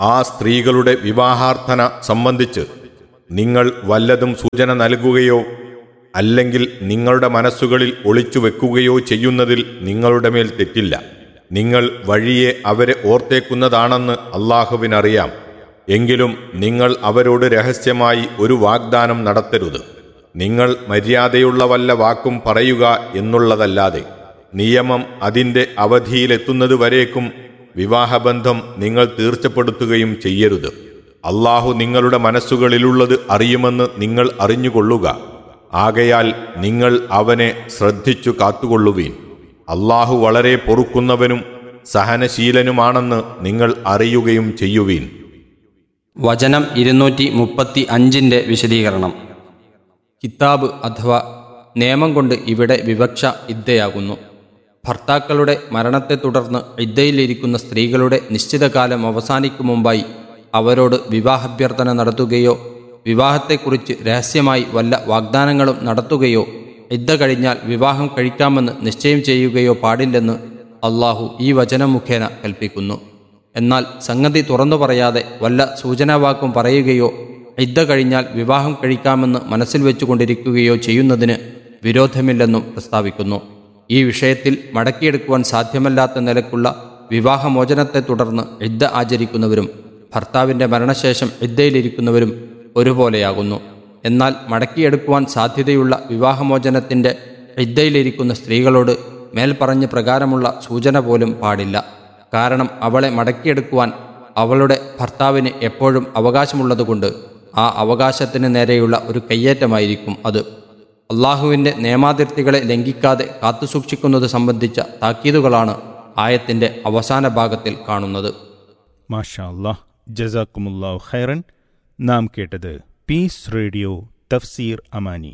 ആ സ്ത്രീകളുടെ വിവാഹാർത്ഥന സംബന്ധിച്ച് നിങ്ങൾ വല്ലതും സൂചന നൽകുകയോ അല്ലെങ്കിൽ നിങ്ങളുടെ മനസ്സുകളിൽ ഒളിച്ചു വെക്കുകയോ ചെയ്യുന്നതിൽ നിങ്ങളുടെ മേൽ തെറ്റില്ല നിങ്ങൾ വഴിയെ അവരെ ഓർത്തേക്കുന്നതാണെന്ന് അള്ളാഹുവിനറിയാം എങ്കിലും നിങ്ങൾ അവരോട് രഹസ്യമായി ഒരു വാഗ്ദാനം നടത്തരുത് നിങ്ങൾ മര്യാദയുള്ള വല്ല വാക്കും പറയുക എന്നുള്ളതല്ലാതെ നിയമം അതിൻ്റെ അവധിയിലെത്തുന്നതുവരേക്കും വിവാഹബന്ധം നിങ്ങൾ തീർച്ചപ്പെടുത്തുകയും ചെയ്യരുത് അള്ളാഹു നിങ്ങളുടെ മനസ്സുകളിലുള്ളത് അറിയുമെന്ന് നിങ്ങൾ അറിഞ്ഞുകൊള്ളുക ആകയാൽ നിങ്ങൾ അവനെ ശ്രദ്ധിച്ചു കാത്തുകൊള്ളുവീൻ അള്ളാഹു വളരെ പൊറുക്കുന്നവനും സഹനശീലനുമാണെന്ന് നിങ്ങൾ അറിയുകയും ചെയ്യുവീൻ വചനം ഇരുന്നൂറ്റി മുപ്പത്തി അഞ്ചിൻ്റെ വിശദീകരണം കിതാബ് അഥവാ നിയമം കൊണ്ട് ഇവിടെ വിവക്ഷ ഇദ്ദയാകുന്നു ഭർത്താക്കളുടെ മരണത്തെ തുടർന്ന് ഇദ്ദയിലിരിക്കുന്ന സ്ത്രീകളുടെ നിശ്ചിത കാലം അവസാനിക്കും മുമ്പായി അവരോട് വിവാഹാഭ്യർത്ഥന നടത്തുകയോ വിവാഹത്തെക്കുറിച്ച് രഹസ്യമായി വല്ല വാഗ്ദാനങ്ങളും നടത്തുകയോ ഇദ്ദ കഴിഞ്ഞാൽ വിവാഹം കഴിക്കാമെന്ന് നിശ്ചയം ചെയ്യുകയോ പാടില്ലെന്ന് അള്ളാഹു ഈ വചനം മുഖേന കൽപ്പിക്കുന്നു എന്നാൽ സംഗതി തുറന്നു പറയാതെ വല്ല സൂചനാവാക്കും പറയുകയോ ഇദ്ദ കഴിഞ്ഞാൽ വിവാഹം കഴിക്കാമെന്ന് മനസ്സിൽ വെച്ചുകൊണ്ടിരിക്കുകയോ ചെയ്യുന്നതിന് വിരോധമില്ലെന്നും പ്രസ്താവിക്കുന്നു ഈ വിഷയത്തിൽ മടക്കിയെടുക്കുവാൻ സാധ്യമല്ലാത്ത നിലക്കുള്ള വിവാഹമോചനത്തെ തുടർന്ന് ഇദ്ദ ആചരിക്കുന്നവരും ഭർത്താവിൻ്റെ മരണശേഷം ഇദ്ദയിലിരിക്കുന്നവരും ഒരുപോലെയാകുന്നു എന്നാൽ മടക്കിയെടുക്കുവാൻ സാധ്യതയുള്ള വിവാഹമോചനത്തിൻ്റെ ഇദ്ദയിലിരിക്കുന്ന സ്ത്രീകളോട് മേൽപ്പറഞ്ഞ പ്രകാരമുള്ള സൂചന പോലും പാടില്ല കാരണം അവളെ മടക്കിയെടുക്കുവാൻ അവളുടെ ഭർത്താവിന് എപ്പോഴും അവകാശമുള്ളതുകൊണ്ട് ആ അവകാശത്തിന് നേരെയുള്ള ഒരു കയ്യേറ്റമായിരിക്കും അത് അള്ളാഹുവിൻ്റെ നിയമാതിർത്തികളെ ലംഘിക്കാതെ കാത്തുസൂക്ഷിക്കുന്നത് സംബന്ധിച്ച താക്കീതുകളാണ് ആയത്തിൻ്റെ അവസാന ഭാഗത്തിൽ കാണുന്നത് മാഷാ അല്ലാഹ് ജസാക്കുമുല്ലാഹു ഖൈറൻ നാം കേട്ടത് പീസ് റേഡിയോ തഫ്സീർ അമാനി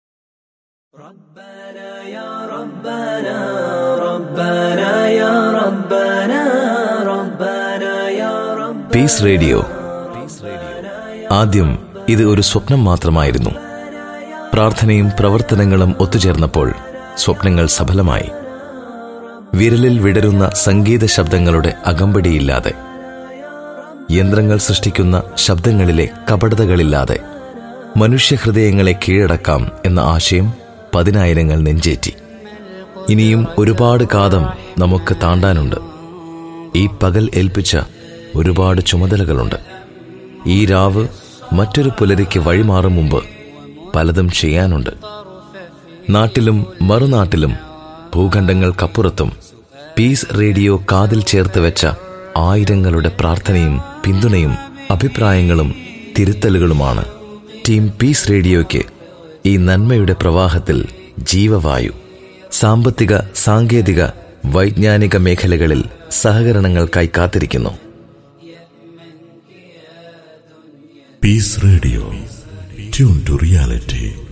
പീസ് റേഡിയോ ആദ്യം ഇത് ഒരു സ്വപ്നം മാത്രമായിരുന്നു പ്രാർത്ഥനയും പ്രവർത്തനങ്ങളും ഒത്തുചേർന്നപ്പോൾ സ്വപ്നങ്ങൾ സഫലമായി വിരലിൽ വിടരുന്ന സംഗീത ശബ്ദങ്ങളുടെ അകമ്പടിയില്ലാതെ യന്ത്രങ്ങൾ സൃഷ്ടിക്കുന്ന ശബ്ദങ്ങളിലെ കപടതകളില്ലാതെ മനുഷ്യഹൃദയങ്ങളെ കീഴടക്കാം എന്ന ആശയം പതിനായിരങ്ങൾ നെഞ്ചേറ്റി ഇനിയും ഒരുപാട് കാതം നമുക്ക് താണ്ടാനുണ്ട് ഈ പകൽ ഏൽപ്പിച്ച ഒരുപാട് ചുമതലകളുണ്ട് ഈ രാവ് മറ്റൊരു പുലരിക്ക് വഴിമാറും മുമ്പ് പലതും ചെയ്യാനുണ്ട് നാട്ടിലും മറുനാട്ടിലും ഭൂഖണ്ഡങ്ങൾക്കപ്പുറത്തും പീസ് റേഡിയോ കാതിൽ ചേർത്ത് വെച്ച ആയിരങ്ങളുടെ പ്രാർത്ഥനയും പിന്തുണയും അഭിപ്രായങ്ങളും തിരുത്തലുകളുമാണ് ടീം പീസ് റേഡിയോയ്ക്ക് ഈ നന്മയുടെ പ്രവാഹത്തിൽ ജീവവായു സാമ്പത്തിക സാങ്കേതിക വൈജ്ഞാനിക മേഖലകളിൽ സഹകരണങ്ങൾക്കായി കാത്തിരിക്കുന്നു Peace Radio. Tune to reality.